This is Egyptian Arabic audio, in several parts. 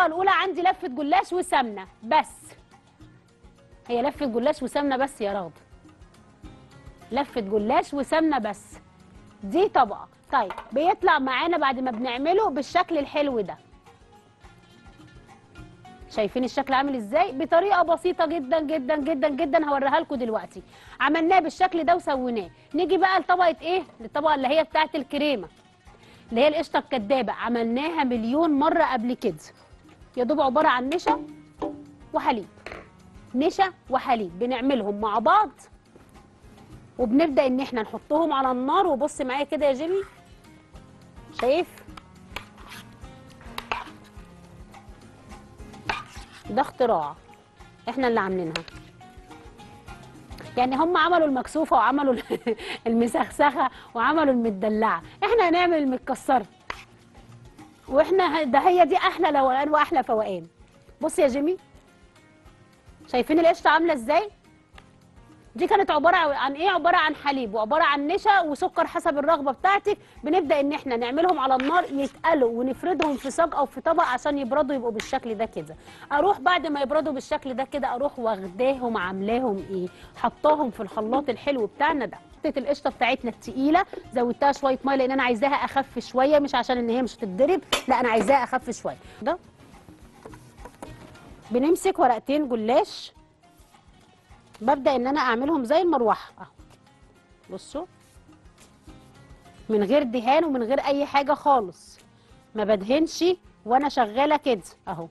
الطبقه الاولى عندي لفه جلاش وسمنه بس هي لفه جلاش وسمنه بس يا رغده لفه جلاش وسمنه بس دي طبقه طيب بيطلع معانا بعد ما بنعمله بالشكل الحلو ده شايفين الشكل عامل ازاي بطريقه بسيطه جدا جدا جدا جدا هوريها لكم دلوقتي عملناه بالشكل ده وسويناه نيجي بقى لطبقه ايه للطبقه اللي هي بتاعه الكريمه اللي هي القشطه الكدابه عملناها مليون مره قبل كده يا دوب عباره عن نشا وحليب نشا وحليب بنعملهم مع بعض وبنبدا ان احنا نحطهم على النار وبص معايا كده يا جيمي شايف ده اختراع احنا اللي عاملينها يعني هم عملوا المكسوفه وعملوا المسخسخه وعملوا المدلعه احنا هنعمل المتكسره واحنا ده هي دي احلى لوقان واحلى فوقان بص يا جيمي شايفين القشطه عامله ازاي دي كانت عباره عن ايه عباره عن حليب وعباره عن نشا وسكر حسب الرغبه بتاعتك بنبدا ان احنا نعملهم على النار يتقلوا ونفردهم في صاج او في طبق عشان يبردوا يبقوا بالشكل ده كده اروح بعد ما يبردوا بالشكل ده كده اروح واخداهم عاملاهم ايه حطاهم في الخلاط الحلو بتاعنا ده حطيت القشطه بتاعتنا التقيله زودتها شويه ميه لان انا عايزاها اخف شويه مش عشان ان هي مش هتتضرب لا انا عايزاها اخف شويه ده بنمسك ورقتين جلاش ببدا ان انا اعملهم زي المروحه اهو بصوا من غير دهان ومن غير اي حاجه خالص ما بدهنش وانا شغاله كده اهو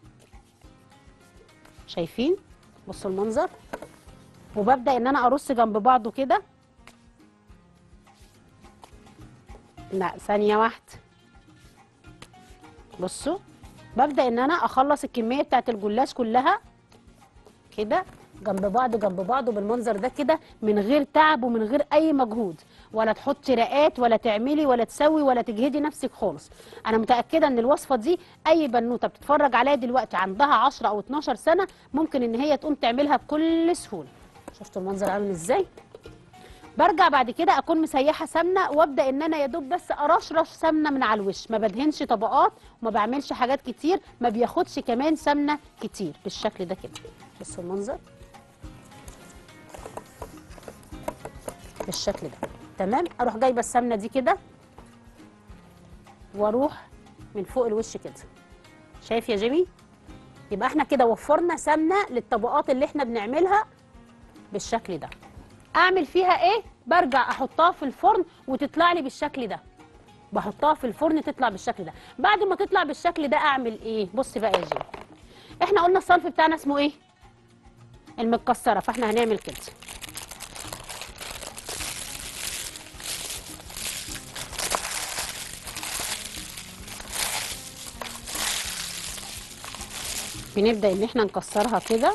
شايفين بصوا المنظر وببدا ان انا ارص جنب بعضه كده لا ثانيه واحده بصوا ببدا ان انا اخلص الكميه بتاعت الجلاش كلها كده جنب بعض جنب بعض بالمنظر ده كده من غير تعب ومن غير اي مجهود ولا تحطي رقات ولا تعملي ولا تسوي ولا تجهدي نفسك خالص انا متاكده ان الوصفه دي اي بنوته بتتفرج عليها دلوقتي عندها 10 او 12 سنه ممكن ان هي تقوم تعملها بكل سهوله شفتوا المنظر عامل ازاي برجع بعد كده اكون مسيحه سمنه وابدا ان انا يا دوب بس ارشرش سمنه من على الوش ما بدهنش طبقات وما بعملش حاجات كتير ما بياخدش كمان سمنه كتير بالشكل ده كده بصوا المنظر بالشكل ده تمام اروح جايبه السمنه دي كده واروح من فوق الوش كده شايف يا جيمي يبقى احنا كده وفرنا سمنه للطبقات اللي احنا بنعملها بالشكل ده اعمل فيها ايه برجع احطها في الفرن وتطلع لي بالشكل ده بحطها في الفرن تطلع بالشكل ده بعد ما تطلع بالشكل ده اعمل ايه بص بقى يا جيمي احنا قلنا الصنف بتاعنا اسمه ايه المتكسره فاحنا هنعمل كده بنبدا ان احنا نكسرها كده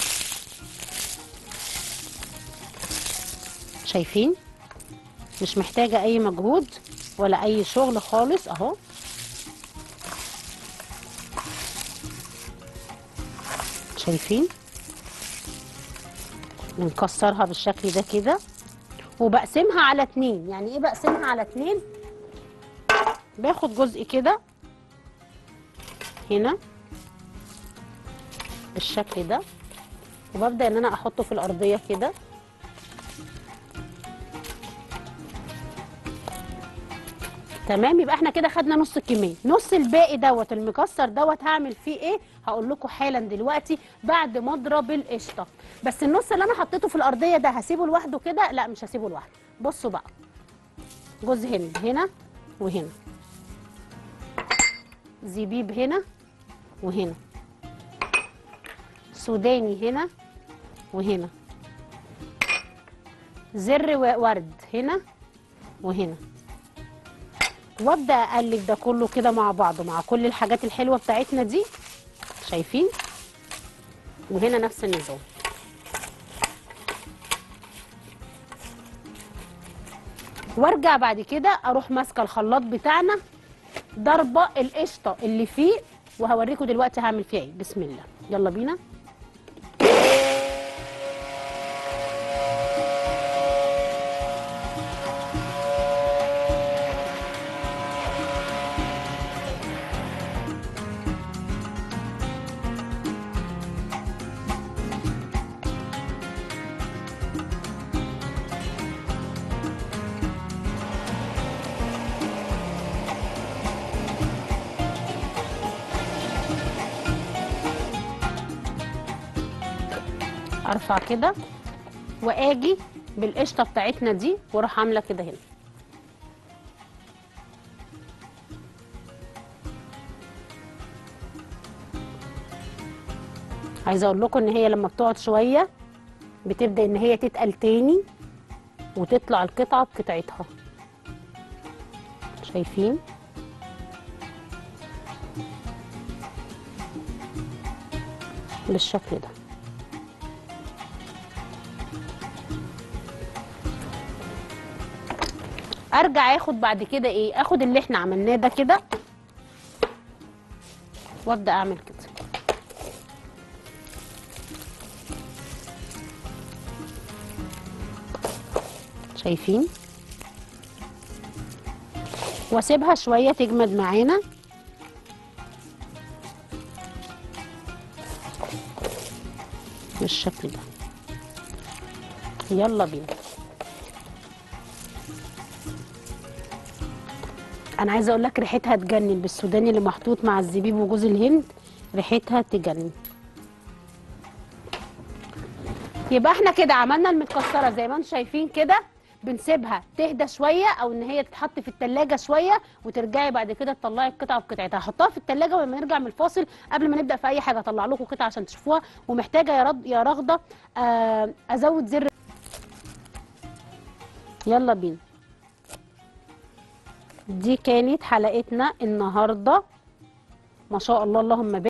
شايفين مش محتاجه اي مجهود ولا اي شغل خالص اهو شايفين بنكسرها بالشكل ده كده وبقسمها على اتنين يعني ايه بقسمها على اتنين باخد جزء كده هنا بالشكل ده وببدا ان انا احطه في الارضيه كده تمام يبقى احنا كده خدنا نص الكميه نص الباقي دوت المكسر دوت هعمل فيه ايه هقول لكم حالا دلوقتي بعد ما اضرب القشطه بس النص اللي انا حطيته في الارضيه ده هسيبه لوحده كده لا مش هسيبه لوحده بصوا بقى جوز هند هنا وهنا زبيب هنا وهنا سوداني هنا وهنا زر ورد هنا وهنا وابدا اقلب ده كله كده مع بعضه مع كل الحاجات الحلوه بتاعتنا دي شايفين وهنا نفس النظام وارجع بعد كده اروح ماسكه الخلاط بتاعنا ضربه القشطه اللي فيه وهوريكم دلوقتي هعمل فيها ايه بسم الله يلا بينا ارفع كده واجي بالقشطه بتاعتنا دي واروح عامله كده هنا عايزه اقول لكم ان هي لما بتقعد شويه بتبدا ان هي تتقل تاني وتطلع القطعه بقطعتها شايفين بالشكل ده ارجع اخد بعد كده ايه اخد اللي احنا عملناه ده كده وابدا اعمل كده شايفين واسيبها شويه تجمد معانا بالشكل ده يلا بينا انا عايزه اقول لك ريحتها تجنن بالسوداني اللي محطوط مع الزبيب وجوز الهند ريحتها تجنن يبقى احنا كده عملنا المتكسره زي ما انتم شايفين كده بنسيبها تهدى شويه او ان هي تتحط في التلاجة شويه وترجعي بعد كده تطلعي القطعه بقطعتها هحطها في التلاجة ولما نرجع من الفاصل قبل ما نبدا في اي حاجه اطلع لكم قطعه عشان تشوفوها ومحتاجه يا رد يا رغده آه ازود زر يلا بينا دي كانت حلقتنا النهارده ما شاء الله اللهم بارك